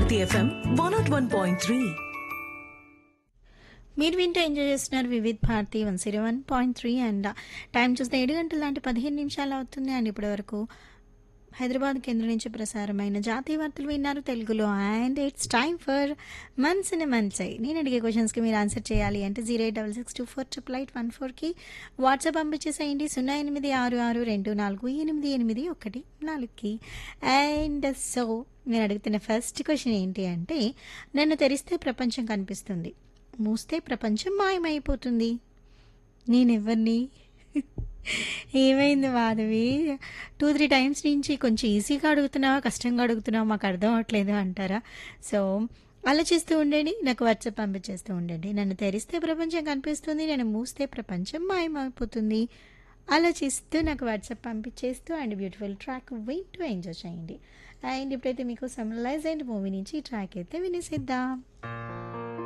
Bharati FM one not one point three మీరు వింటూ enjoy చేస్తున్నారు Vividh Bharati one zero one point three and time చూస్తే ఏడు గంటల లాంటి పదిహేను నిమిషాలు అవుతుంది అండ్ ఇప్పటి వరకు హైదరాబాద్ కేంద్రం నుంచి ప్రసారమైన జాతీయ వార్తలు విన్నారు తెలుగులో and it's time for months in months నేను అడిగే క్వశ్చన్స్కి మీరు ఆన్సర్ చేయాలి అంటే zero eight double six two four triple eight one ఫోర్కి వాట్సాప్ పంపించేసేయండి సున్నా ఎనిమిది ఆరు ఆరు రెండు నాలుగు ఎనిమిది ఎనిమిది ఒకటి నాలుగుకి అండ్ సో నేను అడుగుతున్న ఫస్ట్ క్వశ్చన్ ఏంటి అంటే నన్ను తెరిస్తే ప్రపంచం కనిపిస్తుంది మూస్తే ప్రపంచం మాయమైపోతుంది నేనెవరిని ఏమైంది మాధవి టూ త్రీ టైమ్స్ నుంచి కొంచెం ఈజీగా అడుగుతున్నావా కష్టంగా అడుగుతున్నావా మాకు అర్థం అవ్వట్లేదు అంటారా సో ఆలోచిస్తూ ఉండండి నాకు వాట్సాప్ పంపించేస్తూ ఉండండి నన్ను తెరిస్తే ప్రపంచం కనిపిస్తుంది నేను మూస్తే ప్రపంచం మాయమైపోతుంది ఆలోచిస్తూ నాకు వాట్సాప్ పంపించేస్తూ అండ్ బ్యూటిఫుల్ ట్రాక్ వింటూ ఎంజాయ్ చేయండి అండ్ ఇప్పుడైతే మీకు సమ్లైజ్ అండ్ మూవీ నుంచి ఈ ట్రాక్ అయితే వినేసిద్దాం